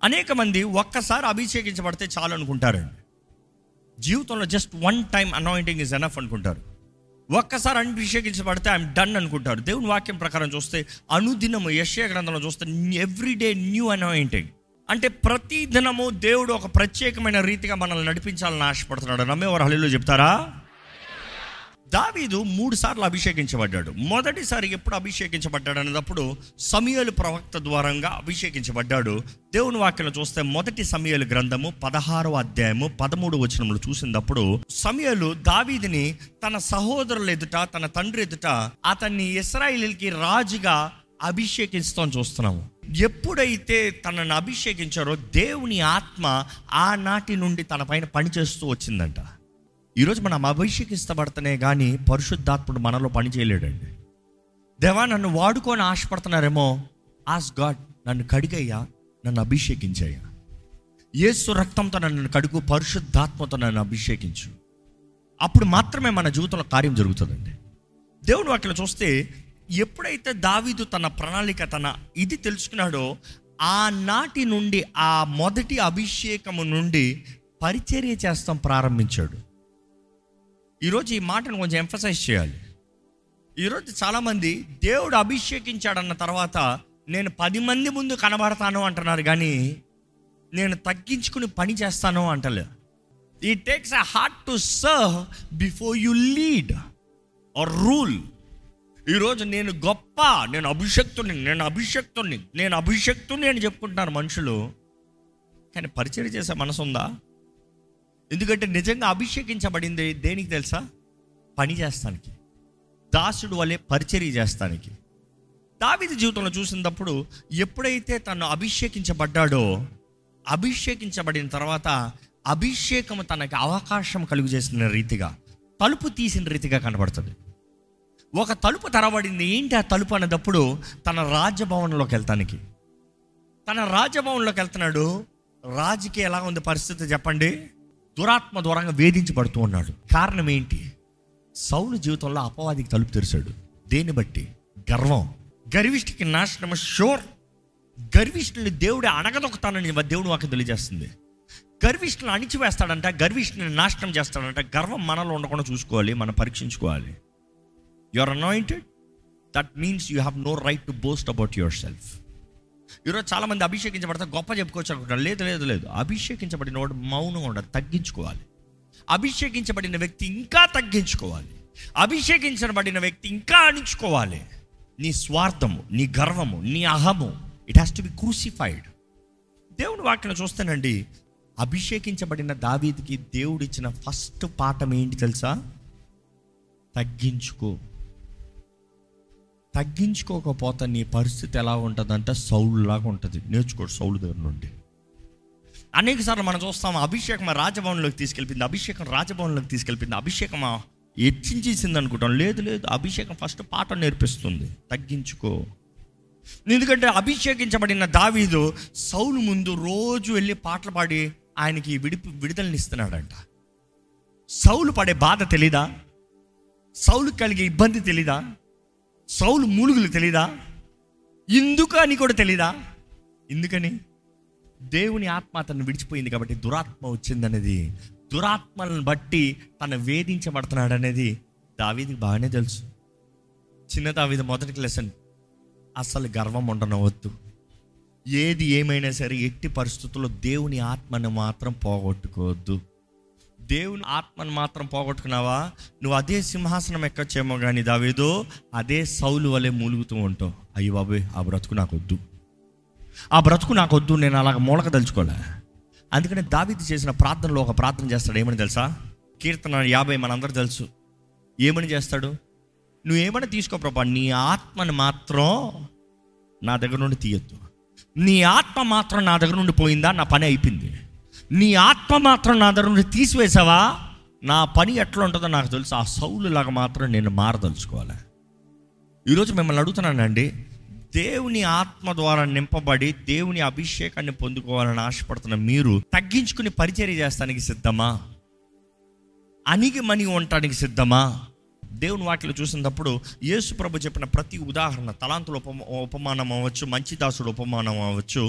అనేక మంది ఒక్కసారి అభిషేకించబడితే చాలు అనుకుంటారండి జీవితంలో just one time anointing is enough అనుకుంటారు ఒక్కసారి అభిషేకించబడితే ఐఎమ్ డన్ అనుకుంటారు దేవుని వాక్యం ప్రకారం చూస్తే అనుదినము యశ్య గ్రంథంలో చూస్తే ఎవ్రీడే న్యూ అనాయింటింగ్ అంటే ప్రతి దినము దేవుడు ఒక ప్రత్యేకమైన రీతిగా మనల్ని నడిపించాలని ఆశపడుతున్నాడు నమ్మేవారు హలీలో చెప్తారా దావీదు మూడు సార్లు అభిషేకించబడ్డాడు మొదటిసారి ఎప్పుడు అభిషేకించబడ్డాడు అనేటప్పుడు సమయలు ప్రవక్త ద్వారంగా అభిషేకించబడ్డాడు దేవుని వాక్యం చూస్తే మొదటి సమయలు గ్రంథము పదహారవ అధ్యాయము పదమూడు వచనములు చూసినప్పుడు సమయలు దావీదిని తన సహోదరుల ఎదుట తన తండ్రి ఎదుట అతన్ని ఇస్రాయిల్కి రాజుగా అభిషేకిస్తాం చూస్తున్నాము ఎప్పుడైతే తనను అభిషేకించారో దేవుని ఆత్మ ఆనాటి నుండి తన పైన పనిచేస్తూ వచ్చిందంట ఈరోజు మనం అభిషేకిస్తబడతనే కానీ పరిశుద్ధాత్ముడు మనలో పని చేయలేడండి దేవా నన్ను వాడుకొని ఆశపడుతున్నారేమో ఆస్ గాడ్ నన్ను కడిగయ్యా నన్ను అభిషేకించయ్యా యేసు రక్తంతో నన్ను కడుగు పరిశుద్ధాత్మతో నన్ను అభిషేకించు అప్పుడు మాత్రమే మన జీవితంలో కార్యం జరుగుతుందండి దేవుడు వాక్యం చూస్తే ఎప్పుడైతే దావీదు తన ప్రణాళిక తన ఇది తెలుసుకున్నాడో ఆనాటి నుండి ఆ మొదటి అభిషేకము నుండి పరిచర్య చేస్తాం ప్రారంభించాడు ఈరోజు ఈ మాటను కొంచెం ఎంఫసైజ్ చేయాలి ఈరోజు చాలామంది దేవుడు అభిషేకించాడన్న తర్వాత నేను పది మంది ముందు కనబడతాను అంటున్నారు కానీ నేను తగ్గించుకుని పని చేస్తాను అంటలే ఈ takes a heart to serve before you lead or rule ఈరోజు నేను గొప్ప నేను అభిషక్తుని నేను అభిషక్తుని నేను అభిషక్తుని అని చెప్పుకుంటున్నారు మనుషులు కానీ పరిచయం చేసే మనసు ఉందా ఎందుకంటే నిజంగా అభిషేకించబడింది దేనికి తెలుసా పని చేస్తానికి దాసుడు వలె పరిచర్య చేస్తానికి దావిది జీవితంలో చూసినప్పుడు ఎప్పుడైతే తను అభిషేకించబడ్డాడో అభిషేకించబడిన తర్వాత అభిషేకము తనకి అవకాశం కలుగు చేసిన రీతిగా తలుపు తీసిన రీతిగా కనబడుతుంది ఒక తలుపు తెరబడింది ఏంటి ఆ తలుపు అనేటప్పుడు తన రాజభవనంలోకి వెళ్తానికి తన రాజభవనంలోకి వెళ్తున్నాడు రాజుకి ఎలా ఉంది పరిస్థితి చెప్పండి దురాత్మ దూరంగా వేధించబడుతూ ఉన్నాడు కారణం ఏంటి సౌలు జీవితంలో అపవాదికి తలుపు తెరిచాడు దేన్ని బట్టి గర్వం గర్విష్ఠికి నాశనం షోర్ గర్విష్ఠుని దేవుడు అణగదొక్కుతానని దేవుడు వాకి తెలియజేస్తుంది గర్విష్ఠులను అణిచివేస్తాడంట గర్విష్ఠుని నాశనం చేస్తాడంట గర్వం మనలో ఉండకుండా చూసుకోవాలి మనం పరీక్షించుకోవాలి you are anointed that means you have no right to boast about yourself ఈరోజు చాలా మంది అభిషేకించబడితే గొప్ప చెప్పుకోవచ్చు అనుకుంటారు లేదు లేదు లేదు అభిషేకించబడిన వాడు మౌనంగా ఉండదు తగ్గించుకోవాలి అభిషేకించబడిన వ్యక్తి ఇంకా తగ్గించుకోవాలి అభిషేకించబడిన వ్యక్తి ఇంకా అణించుకోవాలి నీ స్వార్థము నీ గర్వము నీ అహము it has to be crucified దేవుని వాక్యం చూస్తానండి అభిషేకించబడిన దావీదికి దేవుడు ఇచ్చిన ఫస్ట్ పాఠం ఏంటి తెలుసా తగ్గించుకో తగ్గించుకోకపోతే నీ పరిస్థితి ఎలా ఉంటుందంటే సౌలు లాగా ఉంటుంది నేర్చుకోడు సౌలు దగ్గర నుండి అనేక సార్లు మనం చూస్తాం అభిషేకం రాజభవన్లోకి తీసుకెళ్ళింది అభిషేకం రాజభవన్లోకి తీసుకెళ్ళింది అభిషేకం హెచ్చించేసింది అనుకుంటాం లేదు లేదు అభిషేకం ఫస్ట్ పాఠం నేర్పిస్తుంది తగ్గించుకో ఎందుకంటే అభిషేకించబడిన దావీదు సౌలు ముందు రోజు వెళ్ళి పాటలు పాడి ఆయనకి విడిపి విడుదలని ఇస్తున్నాడంట సౌలు పడే బాధ తెలీదా సౌలు కలిగే ఇబ్బంది తెలీదా సౌలు మూలుగులు తెలీదా ఎందుకు అని కూడా తెలీదా ఎందుకని దేవుని ఆత్మ అతను విడిచిపోయింది కాబట్టి దురాత్మ వచ్చిందనేది దురాత్మలను బట్టి తను వేధించబడుతున్నాడు అనేది దావీదికి బాగానే తెలుసు చిన్న దావీది మొదటి లెసన్ అసలు గర్వం ఉండనవద్దు ఏది ఏమైనా సరే ఎట్టి పరిస్థితుల్లో దేవుని ఆత్మను మాత్రం పోగొట్టుకోవద్దు దేవుని ఆత్మను మాత్రం పోగొట్టుకున్నావా నువ్వు అదే సింహాసనం ఎక్కొచ్చేమో కానీ దావేదో అదే సౌలు వలె మూలుగుతూ ఉంటావు అయ్యి బాబోయ్ ఆ బ్రతుకు నాకు వద్దు ఆ బ్రతుకు నాకు వద్దు నేను అలాగ మూలక తలుచుకోలే అందుకని దావీదు చేసిన ప్రార్థనలో ఒక ప్రార్థన చేస్తాడు ఏమని తెలుసా కీర్తన యాభై మనందరూ తెలుసు ఏమని చేస్తాడు నువ్వు ఏమైనా తీసుకో ప్రభా నీ ఆత్మని మాత్రం నా దగ్గర నుండి తీయొద్దు నీ ఆత్మ మాత్రం నా దగ్గర నుండి పోయిందా నా పని అయిపోయింది నీ ఆత్మ మాత్రం నా దగ్గర నుండి తీసివేసావా నా పని ఎట్లా ఉంటుందో నాకు తెలుసు ఆ సౌలు లాగా మాత్రం నేను మారదలుచుకోవాలి ఈరోజు మిమ్మల్ని అడుగుతున్నానండి దేవుని ఆత్మ ద్వారా నింపబడి దేవుని అభిషేకాన్ని పొందుకోవాలని ఆశపడుతున్న మీరు తగ్గించుకుని పరిచర్య చేస్తానికి సిద్ధమా అణిగి మణి ఉండటానికి సిద్ధమా దేవుని వాటిలో చూసినప్పుడు యేసు ప్రభు చెప్పిన ప్రతి ఉదాహరణ తలాంతుల ఉపమ ఉపమానం అవ్వచ్చు మంచి దాసుడు ఉపమానం అవ్వచ్చు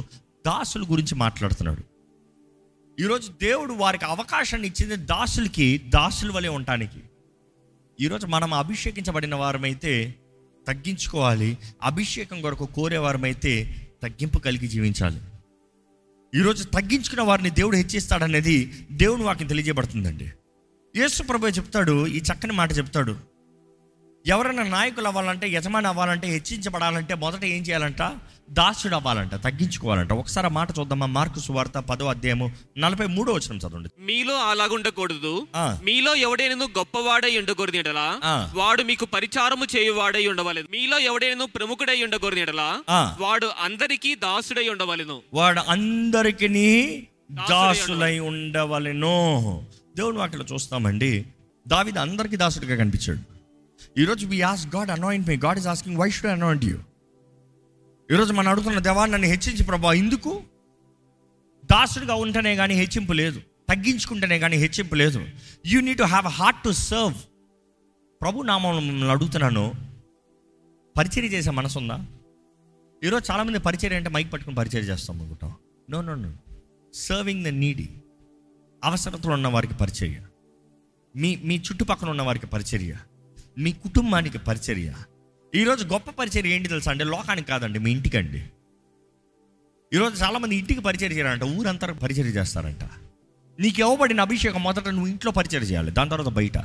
దాసుల గురించి మాట్లాడుతున్నాడు ఈరోజు దేవుడు వారికి అవకాశాన్ని ఇచ్చింది దాసులకి దాసుల వలె ఉండటానికి ఈరోజు మనం అభిషేకించబడిన వారమైతే తగ్గించుకోవాలి అభిషేకం కొరకు కోరేవారమైతే తగ్గింపు కలిగి జీవించాలి ఈరోజు తగ్గించుకున్న వారిని దేవుడు హెచ్చిస్తాడనేది దేవుని వాక్యం తెలియజేయబడుతుందండి యేసు ప్రభు చెప్తాడు ఈ చక్కని మాట చెప్తాడు ఎవరైనా నాయకులు అవ్వాలంటే యజమాని అవ్వాలంటే హెచ్చించబడాలంటే మొదట ఏం చేయాలంట దాసుడు అవ్వాలంట తగ్గించుకోవాలంట ఒకసారి ఆ మాట చూద్దామా మార్కు సువార్త పదో అధ్యాయము నలభై మూడో వచ్చిన చదవండి మీలో అలాగుండకూడదు ఆ. మీలో ఎవడైనను గొప్పవాడై ఉండకూడదు ఆ. వాడు మీకు పరిచారము చేయువాడై ఉండవలెను మీలో ఎవడైనను ప్రముఖుడై ఉండకూడదు ఆ. వాడు అందరికీ దాసుడై ఉండవలెను వాడు అందరికి దాసులై ఉండవలెను దేవుని వాక్యలో చూస్తామండి దావిది అందరికీ దాసుడిగా కనిపించాడు ఈరోజు we ask God anoint me God is asking why should anoint you ఈరోజు మనం అడుగుతున్న దేవా నన్ను హెచ్చించి ప్రభా ఎందుకు దాసుడిగా ఉంటేనే కానీ హెచ్చింపు లేదు తగ్గించుకుంటేనే కానీ హెచ్చింపు లేదు you need to have heart to serve ప్రభు నామం మిమ్మల్ని అడుగుతున్నాను పరిచర్య చేసే మనసు ఉందా ఈరోజు చాలామంది పరిచర్య అంటే మైక్ పట్టుకుని పరిచర్య చేస్తాం అనుకుంటాం no no no serving the needy అవసరతలు ఉన్న వారికి పరిచర్య మీ మీ చుట్టుపక్కల ఉన్న వారికి పరిచర్య మీ కుటుంబానికి పరిచర్య ఈరోజు గొప్ప పరిచర్య ఏంటి తెలుసా అంటే లోకానికి కాదండి మీ ఇంటికండి ఈరోజు చాలామంది ఇంటికి పరిచర్య చేయాలంట ఊరంతా పరిచర్య చేస్తారంట నీకు ఇవ్వబడిన అభిషేకం మొదట నువ్వు ఇంట్లో పరిచయం చేయాలి దాని తర్వాత బయట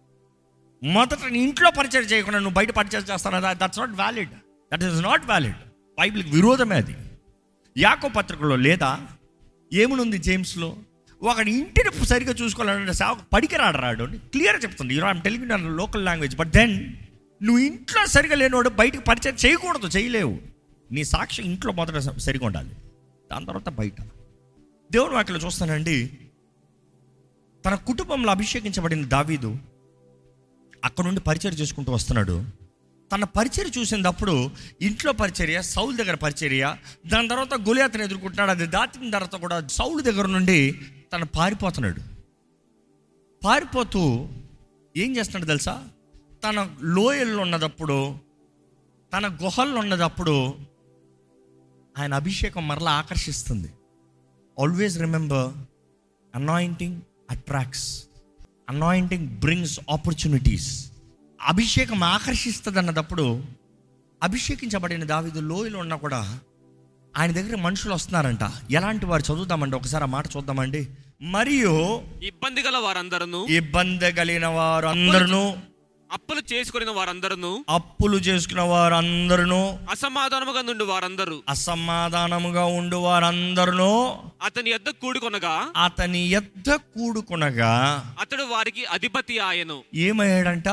మొదట నీ ఇంట్లో పరిచయం చేయకుండా నువ్వు బయట పరిచయం చేస్తాను that's not valid that is not valid బైబిల్కి విరోధమే అది యాకో పత్రికలో లేదా ఏమునుంది జేమ్స్లో ఒకడి ఇంటిని సరిగ్గా చూసుకోవాలంటే సేవకు పడికిరాడు రాడు క్లియర్ చెప్తుంది you know I'm telling local language but then నువ్వు ఇంట్లో సరిగా లేనివాడు బయటకు పరిచయం చేయకూడదు చేయలేవు నీ సాక్షి ఇంట్లో మొదట సరిగా ఉండాలి దాని తర్వాత బయట దేవుని వాక్యలో చూస్తానండి తన కుటుంబంలో అభిషేకించబడిన దావీదు అక్కడ నుండి పరిచయం చేసుకుంటూ వస్తున్నాడు తన పరిచర్య చూసినప్పుడు ఇంట్లో పరిచర్య సౌల్ దగ్గర పరిచర్య దాని తర్వాత గొలియాతను ఎదుర్కొంటున్నాడు అది దాటిన తర్వాత కూడా సౌలు దగ్గర నుండి తను పారిపోతున్నాడు పారిపోతూ ఏం చేస్తున్నాడు తెలుసా తన లోయల్లో ఉన్నదప్పుడు తన గుహల్లో ఉన్నదప్పుడు ఆయన అభిషేకం మరలా ఆకర్షిస్తుంది always remember anointing attracts anointing brings opportunities అభిషేకం ఆకర్షిస్తుంది అన్నదప్పుడు అభిషేకించబడిన దావిదు లోయలో ఉన్నా కూడా ఆయన దగ్గర మనుషులు వస్తున్నారంట ఎలాంటి వారు చదువుతామండి ఒకసారి ఆ మాట చూద్దామండి మరియు ఇబ్బంది గల వారందరూ ఇబ్బంది కలిగిన వారు అందరూ అప్పులు చేసుకుని వారందరూ అప్పులు చేసుకున్న వారు అందరూ అసమాధానముగా నుండి వారందరూ అసమాధానముగా ఉండు వారందరూ అతని యొద్ద కూడుకొనగా అతని ఎద్ద కూడుకునగా అతడు వారికి అధిపతి ఆయను ఏమయ్యాడంట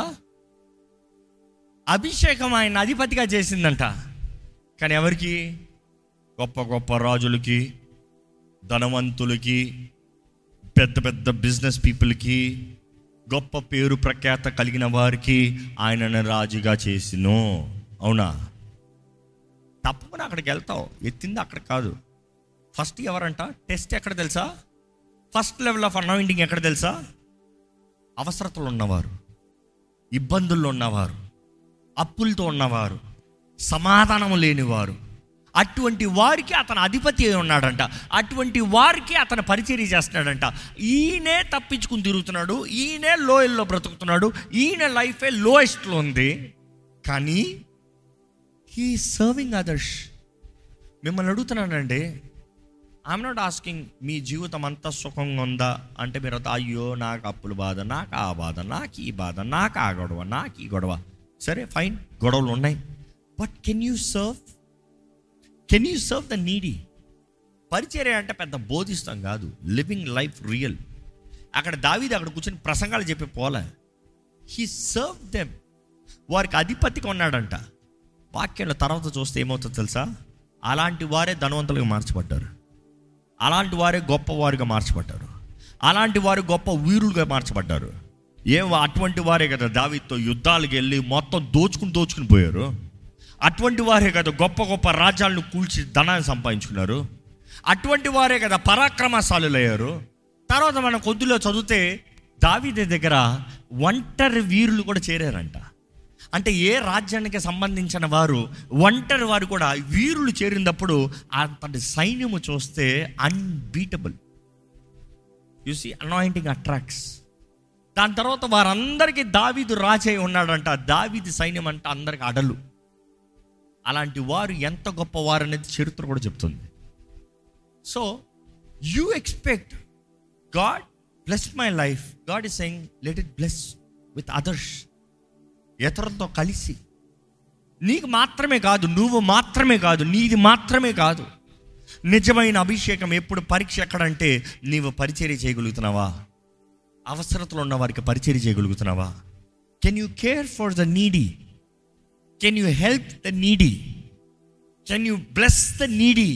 అభిషేకం ఆయన అధిపతిగా చేసిందంట కానీ ఎవరికి గొప్ప గొప్ప రాజులకి ధనవంతులకి పెద్ద పెద్ద బిజినెస్ పీపుల్కి గొప్ప పేరు ప్రఖ్యాత కలిగిన వారికి ఆయనను రాజుగా చేసిను అవునా తప్పకుండా అక్కడికి వెళ్తావు ఎత్తింది అక్కడ కాదు ఫస్ట్ ఎవరంట టెస్ట్ ఎక్కడ తెలుసా ఫస్ట్ లెవెల్ ఆఫ్ అనాయింటింగ్ ఎక్కడ తెలుసా అవసరతలు ఉన్నవారు ఇబ్బందుల్లో ఉన్నవారు అప్పులతో ఉన్నవారు సమాధానం లేనివారు అటువంటి వారికి అతను అధిపతి అయి ఉన్నాడంట అటువంటి వారికి అతను పరిచర్య చేస్తున్నాడంట ఈయనే తప్పించుకుని తిరుగుతున్నాడు ఈయనే లోయల్లో బ్రతుకుతున్నాడు ఈయన లైఫే లోయెస్ట్లో ఉంది కానీ హీ సర్వింగ్ అదర్స్ మిమ్మల్ని అడుగుతున్నానండి ఐఎమ్ నాట్ ఆస్కింగ్ మీ జీవితం అంతా సుఖంగా ఉందా అంటే మీరు అంతా, అయ్యో నాకు అప్పుల బాధ నాకు ఆ బాధ నాకు ఈ బాధ నాకు ఆ గొడవ నాకు ఈ గొడవ సరే ఫైన్ గొడవలు ఉన్నాయి but can you serve can you serve the needy పరిచర్య అంటే పెద్ద బోధిస్తాం కాదు లివింగ్ లైఫ్ రియల్ అక్కడ దావీది అక్కడ కూర్చొని ప్రసంగాలు చెప్పి పోలే హీ సర్వ్ దెమ్ వారికి అధిపతిగా ఉన్నాడంట వాక్యంలో తర్వాత చూస్తే ఏమవుతుందో తెలుసా అలాంటి వారే ధనవంతులుగా మార్చబడ్డారు అలాంటి వారే గొప్పవారుగా మార్చబడ్డారు అలాంటి వారు గొప్ప వీరులుగా మార్చబడ్డారు ఏం అటువంటి వారే కదా దావీతో యుద్ధాలకు వెళ్ళి మొత్తం దోచుకుని దోచుకుని పోయారు అటువంటి వారే కదా గొప్ప గొప్ప రాజ్యాలను కూల్చి ధనాన్ని సంపాదించుకున్నారు అటువంటి వారే కదా పరాక్రమశాలులు అయ్యారు తర్వాత మనం కొద్దిలో చదివితే దావీదే దగ్గర ఒంటరి వీరులు కూడా చేరారంట అంటే ఏ రాజ్యానికి సంబంధించిన వారు ఒంటరి వారు కూడా వీరులు చేరినప్పుడు అతడి సైన్యము చూస్తే unbeatable you see anointing attracts దాని తర్వాత వారందరికీ దావీదు రాజై ఉన్నాడంట దావీది సైన్యం అంటే అందరికి అడలు అలాంటి వారు ఎంత గొప్పవారు అనేది చరిత్ర కూడా చెప్తుంది so you expect God bless my life God is saying let it bless with others ఇతరులతో కలిసి నీకు మాత్రమే కాదు నువ్వు మాత్రమే కాదు నీది మాత్రమే కాదు నిజమైన అభిషేకం ఎప్పుడు పరీక్ష ఎక్కడంటే నీవు పరిచర్య చేయగలుగుతున్నావా అవసరతలు ఉన్న వారికి పరిచర్య చేయగలుగుతున్నావా can you care for the needy can you help the needy can you bless the needy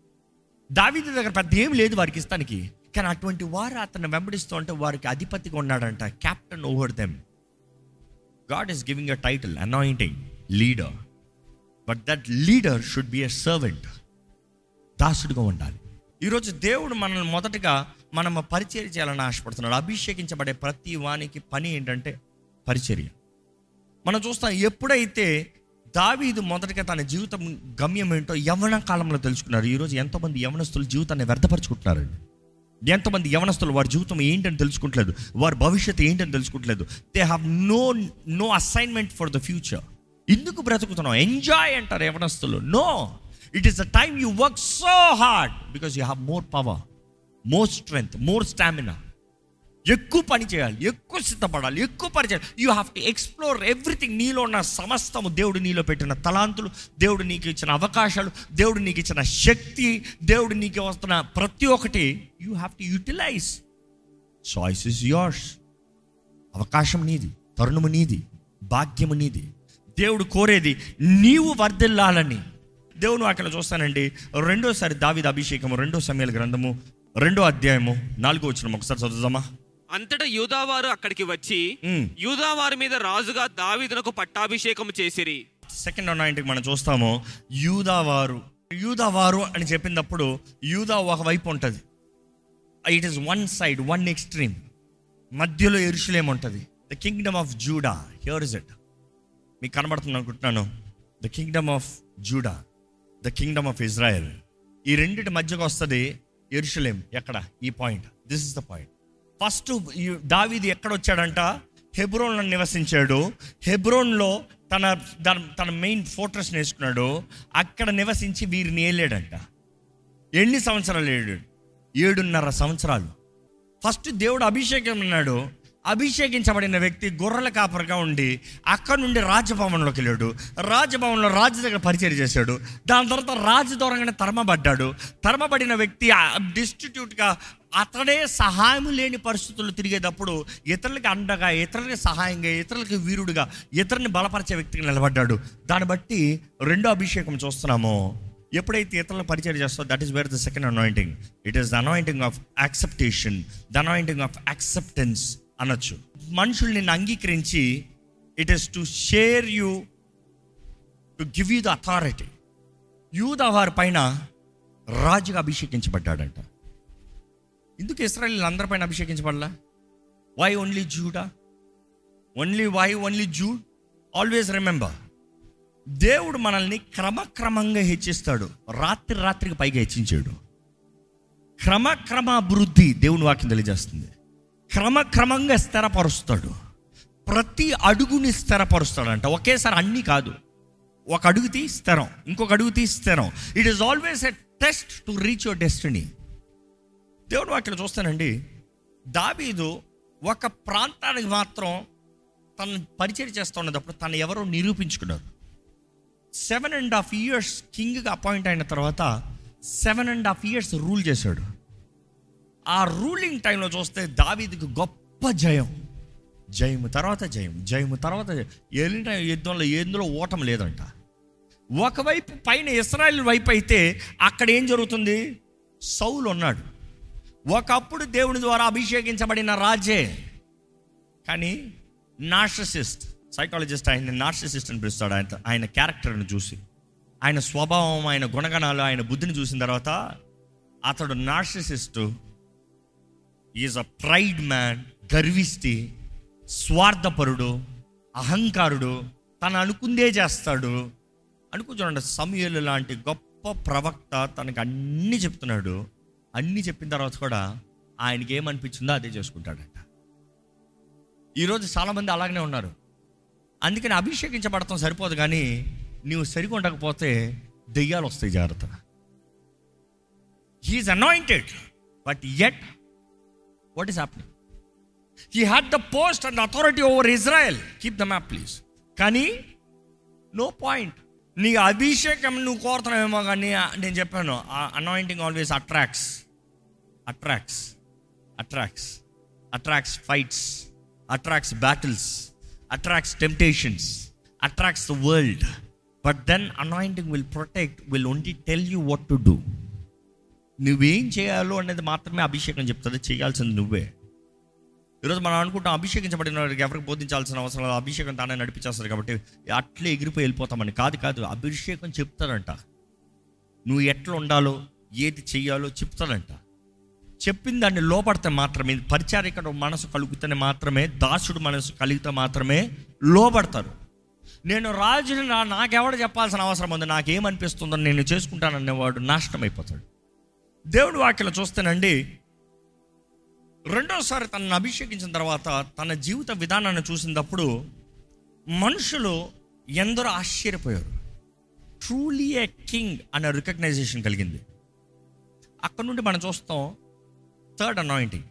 దావీదు దగ్గర పెద్ద ఏమి లేదు వారికి ఇస్తానికి కానీ అటువంటి వారు అతన్ని వెంబడిస్తూ ఉంటే వారికి అధిపతిగా ఉన్నాడంట captain over them God is giving a title anointing leader but that leader should be a servant దాసుడిగా ఉండాలి ఈరోజు దేవుడు మనల్ని మొదటగా మనం పరిచర్య చేయాలని ఆశపడుతున్నాడు అభిషేకించబడే ప్రతి వానికి పని ఏంటంటే పరిచర్య మనం చూస్తాం ఎప్పుడైతే దావీదు మొదటగా తన జీవితం గమ్యం ఏంటో యవన కాలంలో తెలుసుకున్నారు ఈరోజు ఎంతోమంది యవనస్తులు జీవితాన్ని వ్యర్థపరుచుకుంటున్నారండి ఎంతమంది యవనస్తులు వారి జీవితం ఏంటని తెలుసుకుంటలేదు వారి భవిష్యత్తు ఏంటని తెలుసుకుంటలేదు they have no no assignment for the future ఎందుకు బ్రతుకుతున్నావు ఎంజాయ్ అంటారు యవనస్తులు no it is the time you work so hard because you have more power more strength more stamina ఎక్కువ పని చేయాలి ఎక్కువ సిద్ధపడాలి ఎక్కువ పని చేయాలి you have to explore everything నీలో ఉన్న సమస్తము దేవుడు నీలో పెట్టిన తలాంతులు దేవుడు నీకు ఇచ్చిన అవకాశాలు దేవుడు నీకు ఇచ్చిన శక్తి దేవుడు నీకు వస్తున్న ప్రతి ఒక్కటి you have to utilise choice is yours అవకాశం నీది తరుణము నీది భాగ్యము నీది దేవుడు కోరేది నీవు వర్ధిల్లాలని దేవుని అక్కడ చూస్తానండి రెండోసారి దావిద అభిషేకము రెండో సమయాల గ్రంథము రెండో అధ్యాయము నాలుగో వచ్చిన ఒకసారి చదువుదామా అంతటా యూదావారు అక్కడికి వచ్చి మ్మ్. యూదావారి మీద రాజుగా దావీదునకు పట్టాభిషేకం చేసిరి సెకండ్ అనాయింటికి మనం చూస్తాము యూదావారు యూదావారు అని చెప్పినప్పుడు యూదా ఒకవైపు ఉంటుంది it is one side one extreme మధ్యలో ఎరుషులేం ఉంటుంది the kingdom of Judah here is it మీకు కనబడుతుంది అనుకుంటున్నాను the kingdom of Judah the kingdom of Israel ఈ రెండింటి మధ్యకు వస్తుంది ఎరుషులేం ఎక్కడ ఈ point this is the point first దావీది ఎక్కడ వచ్చాడంట హెబ్రోన్లో నివసించాడు హెబ్రోన్లో తన తన- తన మెయిన్ ఫోర్ట్రెస్ వేసుకున్నాడు అక్కడ నివసించి వీరిని ఏలాడంట ఎన్ని సంవత్సరాలు ఏడాడు ఏడున్నర సంవత్సరాలు ఫస్ట్ దేవుడు అభిషేకం ఉన్నాడు అభిషేకించబడిన వ్యక్తి గొర్రెల కాపరిగా ఉండి అక్కడ నుండి రాజభవన్లోకి వెళ్ళాడు రాజభవన్లో రాజు దగ్గర పరిచయం చేశాడు దాని తర్వాత రాజు దూరంగానే తరమబడ్డాడు తరమబడిన వ్యక్తి డిస్టిట్యూట్గా అతడే సహాయం లేని పరిస్థితుల్లో తిరిగేటప్పుడు ఇతరులకి అండగా ఇతరులకి సహాయంగా ఇతరులకి వీరుడుగా ఇతరుని బలపరిచే వ్యక్తిగా నిలబడ్డాడు దాన్ని బట్టి రెండో అభిషేకం చూస్తున్నామో ఎప్పుడైతే ఇతరులను పరిచయం చేస్తో that is where the second anointing it is the anointing of acceptation the anointing of acceptance అనొచ్చు మనుషులు నిన్ను అంగీకరించి it is to share you to give you the authority యూద వారి పైన రాజుగా అభిషేకించబడ్డాడంట ఎందుకు ఇస్రాయల్ అందరిపైన అభిషేకించబడలా why only Judah only why only Jude always remember దేవుడు మనల్ని క్రమక్రమంగా హెచ్చిస్తాడు రాత్రి రాత్రికి పైగా హెచ్చించాడు క్రమక్రమ అభివృద్ధి దేవుని వాక్యం తెలియజేస్తుంది క్రమక్రమంగా స్థిరపరుస్తాడు ప్రతి అడుగుని స్థిరపరుస్తాడంట ఒకేసారి అన్నీ కాదు ఒక అడుగు తీ స్థిరం ఇంకొక అడుగు తీ స్థిరం it is always a test to reach your destiny దేవుడు వాక్యం చూస్తానండి దావీదు ఒక ప్రాంతానికి మాత్రం తను పరిచయం చేస్తూ ఉన్నప్పుడు తను ఎవరో నిరూపించుకున్నారు సెవెన్ అండ్ హాఫ్ ఇయర్స్ కింగ్గా అపాయింట్ అయిన తర్వాత seven and half years rule చేశాడు ఆ రూలింగ్ టైంలో చూస్తే దావీదుకు గొప్ప జయం జయము తర్వాత జయం జయము తర్వాత జయం. వెళ్ళిన యుద్ధంలో ఎందులో ఓటం లేదంట ఒకవైపు పైన ఇస్రాయల్ వైపు అయితే అక్కడ ఏం జరుగుతుంది సౌలు ఉన్నాడు ఒకప్పుడు దేవుని ద్వారా అభిషేకించబడిన రాజే కానీ నార్షసిస్ట్ సైకాలజిస్ట్ ఆయన నార్షసిస్ట్ అని పిలుస్తాడు ఆయన ఆయన క్యారెక్టర్ని చూసి ఆయన స్వభావం ఆయన గుణగణాలు ఆయన బుద్ధిని చూసిన తర్వాత అతడు narcissist is a pride man గర్విష్టి స్వార్థపరుడు అహంకారుడు తను అనుకుందే చేస్తాడు అనుకో చూడండి సమయలు లాంటి గొప్ప ప్రవక్త తనకు అన్నీ చెప్తున్నాడు అన్నీ చెప్పిన తర్వాత కూడా ఆయనకి ఏమనిపించిందో అదే చేసుకుంటాడంట ఈరోజు చాలామంది అలాగనే ఉన్నారు అందుకని అభిషేకించబడటం సరిపోదు కానీ నీవు సరిగా ఉండకపోతే దెయ్యాలు వస్తాయి జాగ్రత్త he is anointed but at what is happening he had the post and authority over Israel keep the map please కానీ నో పాయింట్ నీ అభిషేకం నువ్వు కోరుతున్నావేమో కానీ నేను చెప్పాను anointing always attracts attracts attracts attracts fights attracts battles attracts temptations attracts the world but then anointing will protect will only tell you what to do నువ్వేం చేయాలో అనేది మాత్రమే అభిషేకం చెప్తుంది చేయాల్సింది నువ్వే ఈరోజు మనం అనుకుంటాం అభిషేకించబడిన వాడికి ఎవరికి బోధించాల్సిన అవసరం లేదు అభిషేకం తానే నడిపించేస్తారు కాబట్టి అట్లే ఎగిరిపోయి వెళ్ళిపోతామని కాదు కాదు అభిషేకం చెప్తాడంట నువ్వు ఎట్లా ఉండాలో ఏది చెయ్యాలో చెప్తాడంట చెప్పిన దాన్ని లోపడితే మాత్రమే పరిచారికడు మనసు కలుగుతూనే మాత్రమే దాసుడు మనసు కలిగితే మాత్రమే లోపడతారు నేను రాజుని నా నాకెవడ చెప్పాల్సిన అవసరం ఉంది నాకేమనిపిస్తుందో నేను చేసుకుంటాననేవాడు నాశనం అయిపోతాడు దేవుడి వాక్యలో చూస్తేనండి రెండోసారి తనను అభిషేకించిన తర్వాత తన జీవిత విధానాన్ని చూసినప్పుడు మనుషులు ఎందరో ఆశ్చర్యపోయారు ట్రూలీ ఏ కింగ్ అనే రికగ్నైజేషన్ కలిగింది అక్కడ నుండి మనం చూస్తాం థర్డ్ అనాయింటింగ్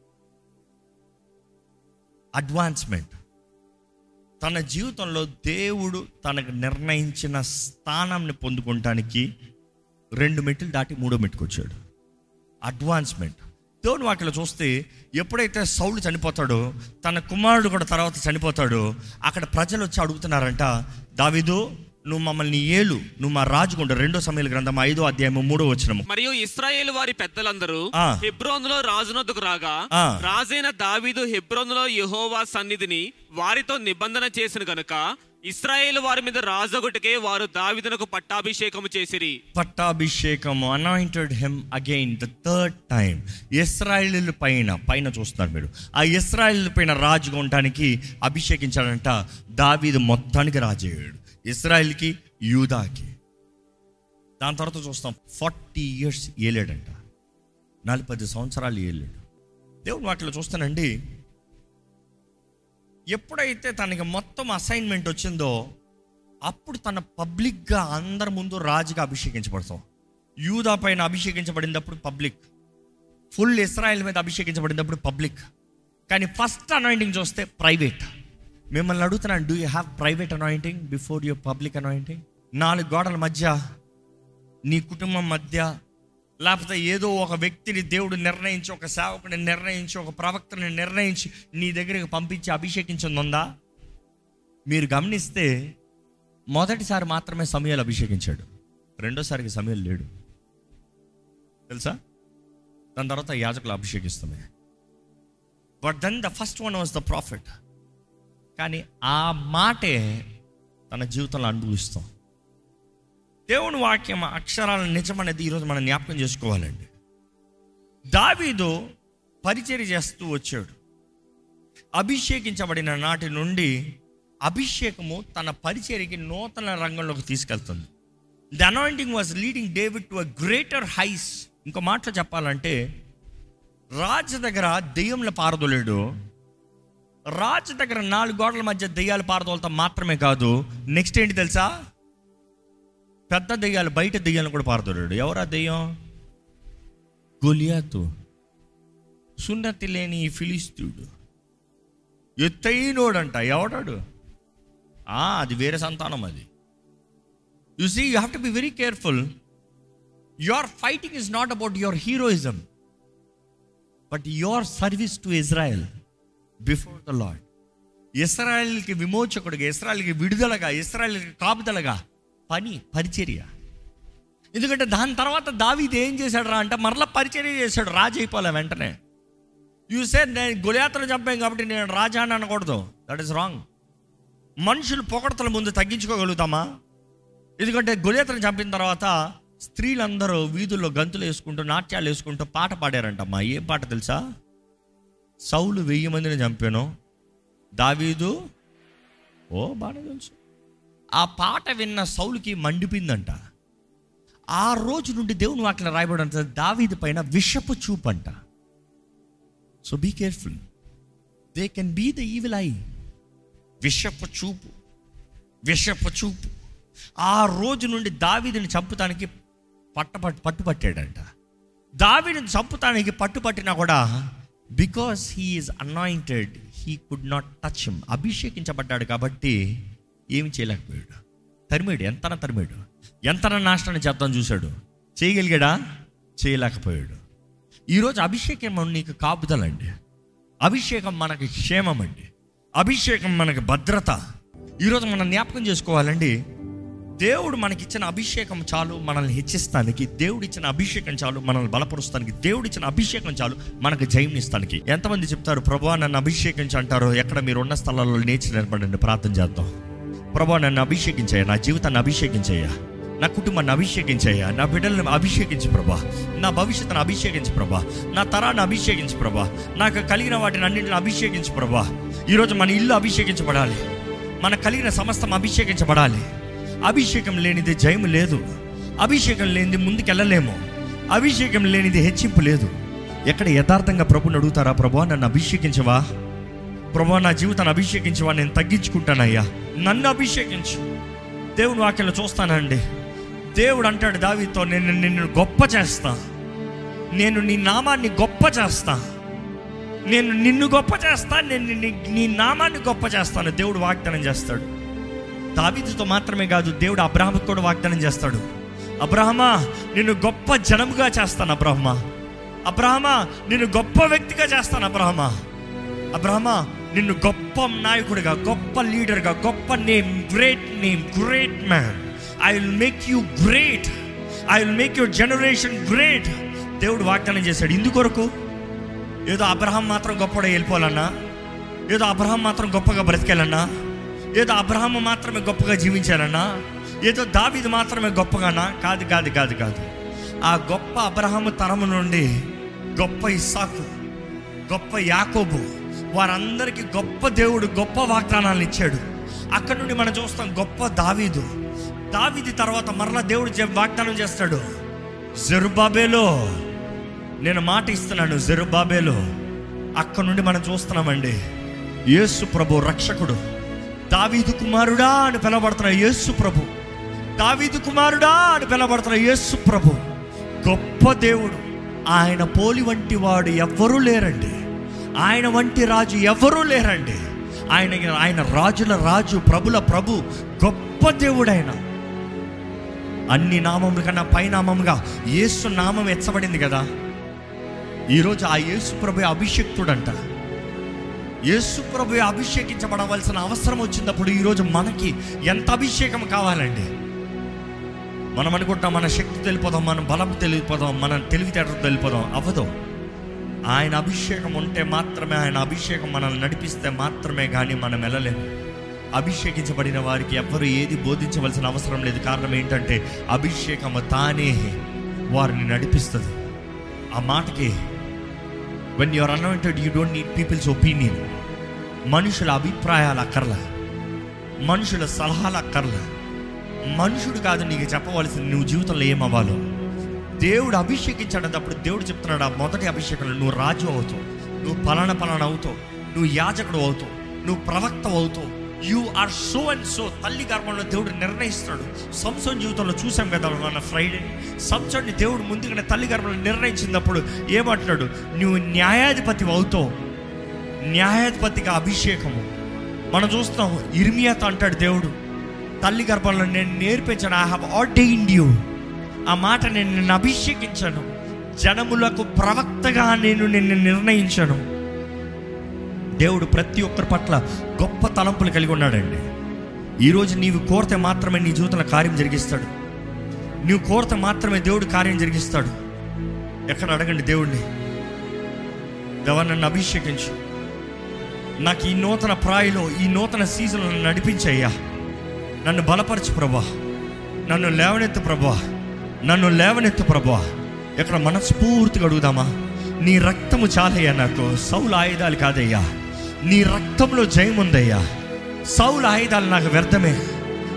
అడ్వాన్స్మెంట్ తన జీవితంలో దేవుడు తనకు నిర్ణయించిన స్థానాన్ని పొందుకోవటానికి రెండు మెట్లు దాటి మూడో మెట్టుకు వచ్చాడు అడ్వాన్స్మెంట్ దేవుని వాక్యలో చూస్తే ఎప్పుడైతే సౌలు చనిపోతాడో తన కుమారుడు కూడా తర్వాత చనిపోతాడో అక్కడ ప్రజలు వచ్చి అడుగుతున్నారంట దావిదు నువ్వు మమ్మల్ని ఏలు నువ్వు మా రాజుకుండు రెండో సమయాల గ్రంథం ఐదో అధ్యాయము మూడో వచ్చినము మరియు ఇస్రాయేల్ వారి పెద్దలందరూ ఆ. హెబ్రోనులో రాజునొద్దకు రాగా ఆ. రాజైన దావీదు హెబ్రోనులో యెహోవా సన్నిధిని వారితో నిబంధన చేసిన గనుక ఇస్రాయేల్ వారి మీద రాజొకటికే వారు దావీదునకు పట్టాభిషేకము చేసిరి పట్టాభిషేకము anointed him again the third time ఇస్రాయిల్ పైన పైన చూస్తున్నారు మీరు ఆ ఇస్రాయిల్ పైన రాజుగా ఉండటానికి అభిషేకించాడంట దావీదు మొత్తానికి రాజయ్యాడు ఇస్రాయిల్కి యూదాకి దాని తర్వాత చూస్తాం ఫార్టీ ఇయర్స్ ఏలాడంట నలభై సంవత్సరాలు ఏలాడు దేవుని వాటిలో చూస్తానండి ఎప్పుడైతే తనకి మొత్తం అసైన్మెంట్ వచ్చిందో అప్పుడు తన పబ్లిక్గా అందరి ముందు రాజుగా అభిషేకించబడతాం యూదా పైన అభిషేకించబడినప్పుడు పబ్లిక్ ఫుల్ ఇస్రాయల్ మీద అభిషేకించబడినప్పుడు పబ్లిక్ కానీ ఫస్ట్ అనాయింటింగ్ చూస్తే ప్రైవేట్ మిమ్మల్ని అడుగుతున్నాను do you have private anointing before your public anointing నాలుగు గోడల మధ్య నీ కుటుంబం మధ్య లేకపోతే ఏదో ఒక వ్యక్తిని దేవుడు నిర్ణయించి ఒక సేవకుని నిర్ణయించి ఒక ప్రవక్తని నిర్ణయించి నీ దగ్గరికి పంపించి అభిషేకించింది ఉందా మీరు గమనిస్తే మొదటిసారి మాత్రమే సమయాలు అభిషేకించాడు రెండోసారికి సమయాలు లేడు తెలుసా దాని తర్వాత యాజకులు అభిషేకిస్తున్నాయి but then the first one was the prophet కానీ ఆ మాటే తన జీవితంలో అనుభవిస్తాం దేవుని వాక్యం అక్షరాల నిజమనేది ఈరోజు మనం జ్ఞాపకం చేసుకోవాలండి దావీదు పరిచర్య చేస్తూ వచ్చాడు అభిషేకించబడిన నాటి నుండి అభిషేకము తన పరిచర్యకి నూతన రంగంలోకి తీసుకెళ్తుంది the anointing was leading David to a greater highs ఇంకో మాటలో చెప్పాలంటే రాజు దగ్గర దెయ్యంలో పారదోలేడు రాజు దగ్గర నాలుగు గోడల మధ్య దెయ్యాలు పారదోలతో మాత్రమే కాదు నెక్స్ట్ ఏంటి తెలుసా పెద్ద దెయ్యాలు బయట దెయ్యాలను కూడా పారదోలాడు ఎవరా దెయ్యం గొలియాతు సున్నతి లేని ఈ ఫిలిస్తీయుడు ఎత్తైనోడంట ఎవడాడు ఆ, అది వేరే సంతానం అది you see you have to be very careful your fighting is not about your heroism but your service to Israel before the Lord ఇస్రాయల్కి విమోచకుడిగా ఇస్రాయల్కి విడుదలగా ఇస్రాయల్కి కాపుదలగా పని పరిచర్య ఎందుకంటే దాని తర్వాత దావీది ఏం చేశాడు రా అంటే మరలా పరిచర్య చేశాడు రాజు అయిపోలే వెంటనే యూ సే నేను గుళయాత్ర చంపాను కాబట్టి నేను రాజా అని అనకూడదు దట్ ఈస్ రాంగ్ మనుషులు పొగడతల ముందు తగ్గించుకోగలుగుతామా ఎందుకంటే గుళయాత్రను చంపిన తర్వాత స్త్రీలందరూ వీధుల్లో గంతులు వేసుకుంటూ నాట్యాలు వేసుకుంటూ పాట పాడారంటమ్మా ఏం పాట తెలుసా సౌలు వెయ్యి మందిని చంపాను దావీదు ఓ బాగానే తెలుసు ఆ పాట విన్న సౌలుకి మండిపోయిందంట ఆ రోజు నుండి దేవుని వాక్యం రాయబడంత దావీది పైన విషపు చూపు అంట so be careful they can be the evil eye విషపు చూపు విషపు చూపు ఆ రోజు నుండి దావీదిని చంపుతానికి పట్టపట్టు పట్టుపట్టాడంట దావీదిని చంపుతానికి పట్టుపట్టినా కూడా because he is anointed he could not touch him అభిషేకించబడ్డాడు కాబట్టి ఏమి చేయలేకపోయాడు తరిమాడు ఎంతన తరిమాడు ఎంతన నాశనం చేద్దాం చూశాడు చేయగలిగాడా చేయలేకపోయాడు ఈరోజు అభిషేకం నీకు కాపుదలండి అభిషేకం మనకి క్షేమం అండి అభిషేకం మనకి భద్రత ఈరోజు మనం జ్ఞాపకం చేసుకోవాలండి దేవుడు మనకిచ్చిన అభిషేకం చాలు మనల్ని హెచ్చిస్తానికి దేవుడు ఇచ్చిన అభిషేకం చాలు మనల్ని బలపరుస్తానికి దేవుడు ఇచ్చిన అభిషేకం చాలు మనకు జయమిస్తానికి ఎంతమంది చెప్తారు ప్రభా నన్ను అభిషేకించి అంటారో ఎక్కడ మీరు ఉన్న స్థలాల్లో నేర్చి నిలబడండి ప్రార్థన చేద్దాం ప్రభా నన్ను అభిషేకించయ్యా నా జీవితాన్ని అభిషేకించయ్యా నా కుటుంబాన్ని అభిషేకించయ్యా నా బిడ్డలను అభిషేకించు ప్రభా నా భవిష్యత్తును అభిషేకించు ప్రభా నా తరాన్ని అభిషేకించు ప్రభా నాకు కలిగిన వాటిని అన్నింటిని అభిషేకించు ప్రభా ఈరోజు మన ఇల్లు అభిషేకించబడాలి మన కలిగిన సమస్తం అభిషేకించబడాలి అభిషేకం లేనిది జయము లేదు అభిషేకం లేనిది ముందుకెళ్ళలేము అభిషేకం లేనిది హెచ్చింపు లేదు ఎక్కడ యథార్థంగా ప్రభుని అడుగుతారా ప్రభా నన్ను అభిషేకించవా ప్రభా నా జీవితాన్ని అభిషేకించవా నేను తగ్గించుకుంటానయ్యా నన్ను అభిషేకించు దేవుని వాక్యంలో చూస్తానండి దేవుడు అంటాడు దావితో నేను నిన్ను గొప్ప చేస్తా నేను నీ నామాన్ని గొప్ప చేస్తా నేను నిన్ను గొప్ప చేస్తా నేను నీ నీ నామాన్ని గొప్ప చేస్తాను దేవుడు వాగ్దానం చేస్తాడు దావీదుతో మాత్రమే కాదు దేవుడు అబ్రాహ్మకు కూడా వాగ్దానం చేస్తాడు అబ్రహమా నిన్ను గొప్ప జనముగా చేస్తాను అబ్రహ్మ అబ్రహమా నిన్ను గొప్ప వ్యక్తిగా చేస్తాను అబ్రహమా అబ్రహమా నిన్ను గొప్ప నాయకుడిగా గొప్ప లీడర్గా గొప్ప name great name great man I will make you great I will make your generation great దేవుడు వాగ్దానం చేశాడు ఇందుకొరకు ఏదో అబ్రహం మాత్రం గొప్పగా వెళ్ళిపోవాలన్నా ఏదో అబ్రహం మాత్రం గొప్పగా బ్రతికేయాలన్నా ఏదో అబ్రహం మాత్రమే గొప్పగా జీవించాలన్నా ఏదో దావీదు మాత్రమే గొప్పగానా కాదు కాదు కాదు కాదు ఆ గొప్ప అబ్రహము తరము నుండి గొప్ప ఇస్సాకు గొప్ప యాకోబు వారందరికీ గొప్ప దేవుడు గొప్ప వాగ్దానాలను ఇచ్చాడు అక్కడ నుండి మనం చూస్తాం గొప్ప దావీదు దావీది తర్వాత మరలా దేవుడు చె- వాగ్దానం చేస్తాడు జెరుబాబేలో నేను మాట ఇస్తున్నాను జెరుబాబేలో అక్కడ నుండి మనం చూస్తున్నామండి యేసు ప్రభు రక్షకుడు దావీదు కుమారుడా అని పిలవబడుతున్న యేసు ప్రభు దావీదు కుమారుడా అని పిలవబడుతున్న యేసు ప్రభు గొప్ప దేవుడు ఆయన పోలి వంటి వాడు ఎవ్వరూ లేరండి ఆయన వంటి రాజు ఎవ్వరూ లేరండి ఆయన ఆయన రాజుల రాజు ప్రభుల ప్రభు గొప్ప దేవుడు ఆయన అన్ని నామముల కన్నా పైనామముగా యేసు నామం ఎచ్చబడింది కదా ఈరోజు ఆ యేసు ప్రభు అభిషక్తుడంట యేసు ప్రభు అభిషేకించబడవలసిన అవసరం వచ్చినప్పుడు ఈరోజు మనకి ఎంత అభిషేకం కావాలండి మనం అనుకుంటాం మన శక్తి తెలిపోదాం మన బలం తెలియపోదాం మన తెలివితేటలు తెలిపోదాం అవ్వదు ఆయన అభిషేకం ఉంటే మాత్రమే ఆయన అభిషేకం మనల్ని నడిపిస్తే మాత్రమే కానీ మనం వెళ్ళలేము అభిషేకించబడిన వారికి ఎవ్వరు ఏది బోధించవలసిన అవసరం లేదు కారణం ఏంటంటే అభిషేకము తానే వారిని నడిపిస్తుంది ఆ మాటకి when your unwanted you don't need people's opinion మనుషుల అభిప్రాయాలు అక్కర్లా మనుషుల సలహాలు అక్కర్లా మనుషుడు కాదు నీకు చెప్పవలసింది నువ్వు జీవితంలో ఏమవ్వాలో దేవుడు అభిషేకించాడన్నప్పుడు దేవుడు చెప్తున్నాడు ఆ మొదటి అభిషేకంలో నువ్వు రాజు అవుతావు నువ్వు పలానా పలానా అవుతావు నువ్వు యాజకుడు అవుతావు నువ్వు ప్రవక్త అవుతావు you are so and so తల్లి గర్భంలో దేవుడు నిర్ణయిస్తాడు సంసోన్ జీవితంలో చూసాం కదా మన ఫ్రైడే సంసోన్ని దేవుడు ముందుగానే తల్లి గర్భంలో నిర్ణయించినప్పుడు ఏమంటున్నాడు నువ్వు న్యాయాధిపతి అవుతావు న్యాయాధిపతిగా అభిషేకము మనం చూస్తాం ఇర్మియాతో అంటాడు దేవుడు తల్లి గర్భంలో నేను నేర్పించాను ఐ హావ్ ఆర్డైన్డ్ యూ ఆ మాట నేను నిన్ను అభిషేకించాను జనములకు ప్రవక్తగా నేను నిన్ను నిర్ణయించాను దేవుడు ప్రతి ఒక్కరి పట్ల గొప్ప తలంపులు కలిగి ఉన్నాడండి ఈరోజు నీవు కోరితే మాత్రమే నీ జీవితంలో కార్యం జరిగిస్తాడు నీవు కోరితే మాత్రమే దేవుడు కార్యం జరిగిస్తాడు ఎక్కడ అడగండి దేవుడిని దేవా నన్ను అభిషేకించు నాకు ఈ నూతన ప్రాయలో ఈ నూతన సీజన్లో నన్ను నడిపించయ్యా నన్ను బలపరచు ప్రభా నన్ను లేవనెత్తు ప్రభా నన్ను లేవనెత్తు ప్రభా ఇక్కడ మనస్ఫూర్తిగా అడుగుదామా నీ రక్తము చాలయ్యా నాకు సౌల ఆయుధాలు కాదయ్యా నీ రక్తంలో జయం ఉందయ్యా సౌల ఆయుధాలు నాకు వ్యర్థమే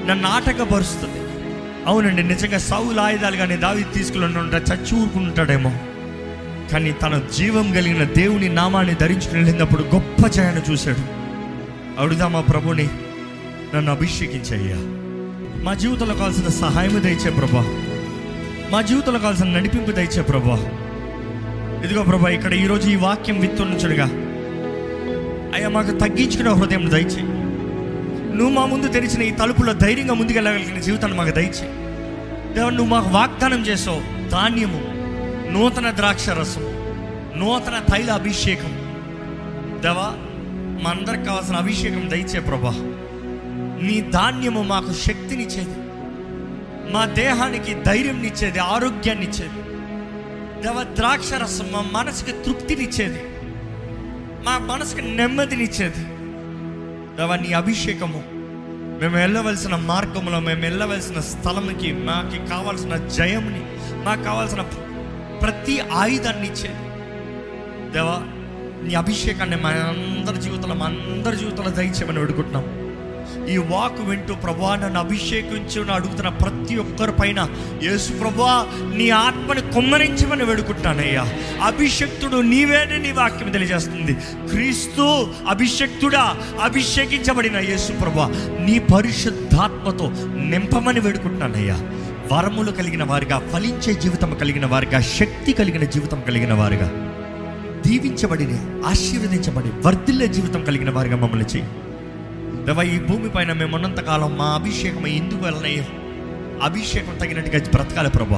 నన్ను ఆటకపరుస్తుంది అవునండి నిజంగా సౌలు ఆయుధాలు కానీ దావి తీసుకుని ఉంటే చచ్చి ఊరుకుంటాడేమో కానీ తన జీవం కలిగిన దేవుని నామాన్ని ధరించుకుని వెళ్ళినప్పుడు గొప్ప జయాన్ని చూశాడు అడుగుదా మా ప్రభుని నన్ను అభిషేకించయ్యా మా జీవితంలో కావాల్సిన సహాయం దయచే ప్రభా మా జీవితంలో కావాల్సిన నడిపింపు దయచే ప్రభా ఇదిగో ప్రభా ఇక్కడ ఈరోజు ఈ వాక్యం విత్తున్నచుడుగా అయ్యా మాకు తగ్గించుకునే హృదయం దయచేయి నువ్వు మా ముందు తెరిచిన ఈ తలుపులో ధైర్యంగా ముందుకెళ్ళగలిగిన జీవితాన్ని మాకు దయచేయి దేవా నువ్వు మాకు వాగ్దానం చేసావు ధాన్యము నూతన ద్రాక్ష రసం నూతన తైల అభిషేకం దేవా మా అందరికి కావాల్సిన అభిషేకం దయచే ప్రభా నీ ధాన్యము మాకు శక్తినిచ్చేది మా దేహానికి ధైర్యంనిచ్చేది ఆరోగ్యాన్ని ఇచ్చేది దేవ ద్రాక్ష రసం మా మనసుకి తృప్తినిచ్చేది మా మనసుకి నెమ్మదినిచ్చేది దేవ నీ అభిషేకము మేము వెళ్ళవలసిన మార్గంలో మేము వెళ్ళవలసిన స్థలంకి మాకు కావాల్సిన జయముని మాకు కావాల్సిన ప్రతి ఆయుధాన్ని ఇచ్చేది దేవా నీ అభిషేకాన్ని మా అందరి జీవితంలో మా అందరి జీవితంలో దయచేయమని వేడుకుంటున్నాం ఈ వాక్ వింటూ ప్రభా నన్ను అభిషేకించు అని అడుగుతున్న ప్రతి ఒక్కరి పైన యేసు ప్రభా నీ ఆత్మని కొమ్మరించమని వేడుకుంటానయ్యా అభిషక్తుడు నీవేనే నీ వాక్యం తెలియజేస్తుంది క్రీస్తు అభిషక్తుడా అభిషేకించబడిన యేసు ప్రభా నీ పరిశుద్ధాత్మతో నింపమని వేడుకుంటున్నానయ్యా వరములు కలిగిన వారిగా ఫలించే జీవితం కలిగిన వారిగా శక్తి కలిగిన జీవితం కలిగిన వారిగా దీవించబడి ఆశీర్వదించబడి వర్ధిల్లే జీవితం కలిగిన వారిగా మమ్మల్ని చేయి దేవా ఈ భూమి పైన మేము ఉన్నంతకాలం మా అభిషేకం ఎందుకు వెళ్ళనయ్యో అభిషేకం తగినట్టుగా బ్రతకాలి ప్రభా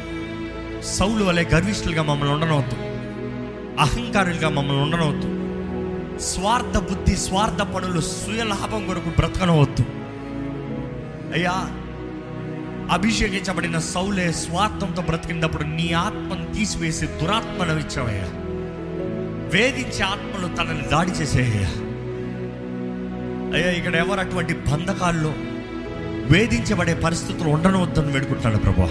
సౌలు వలె గర్విష్ఠులుగా మమ్మల్ని ఉండనవద్దు అహంకారులుగా మమ్మల్ని ఉండనవద్దు స్వార్థ బుద్ధి స్వార్థ పనులు సుయ లాభం కొరకు బ్రతకనవద్దు అయ్యా అభిషేకించబడిన సౌలే స్వార్థంతో బ్రతికినప్పుడు నీ ఆత్మను తీసివేసి దురాత్మను ఇచ్చావయ్యా వేధించే ఆత్మలు తనని దాడి చేసేయ్యా అయ్యా ఇక్కడ ఎవరు అటువంటి బంధకాల్లో వేధించబడే పరిస్థితులు ఉండనవద్దని వేడుకుంటున్నాడు ప్రభా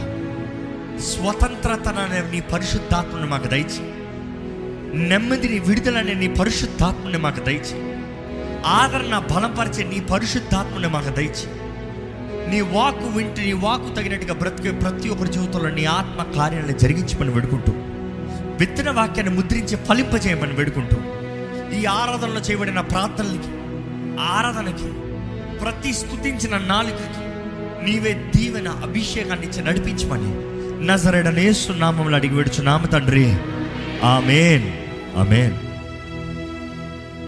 స్వతంత్రతనే నీ పరిశుద్ధాత్మని మాకు దయచి నెమ్మదిని విడుదలనే నీ పరిశుద్ధాత్మని మాకు దయచి ఆదరణ బలపరిచే నీ పరిశుద్ధాత్మని మాకు దయచి నీ వాకు వింటూ నీ వాకు తగినట్టుగా బ్రతికే ప్రతి ఒక్కరి జీవితంలో నీ ఆత్మ కార్యాలను జరిగించమని వేడుకుంటూ విత్తన వాక్యాన్ని ముద్రించి ఫలింపజేయమని వేడుకుంటూ ఈ ఆరాధనలో చేయబడిన ప్రార్థనలకి ఆరాధనకి ప్రతి స్తుతించిన నాలుకకి నీవే దీవెన అభిషేకాన్ని ఇచ్చి నడిపించమని నజరడనేసు నామంలో అడిగి విడుచు నామ తండ్రి ఆమెన్ ఆమెన్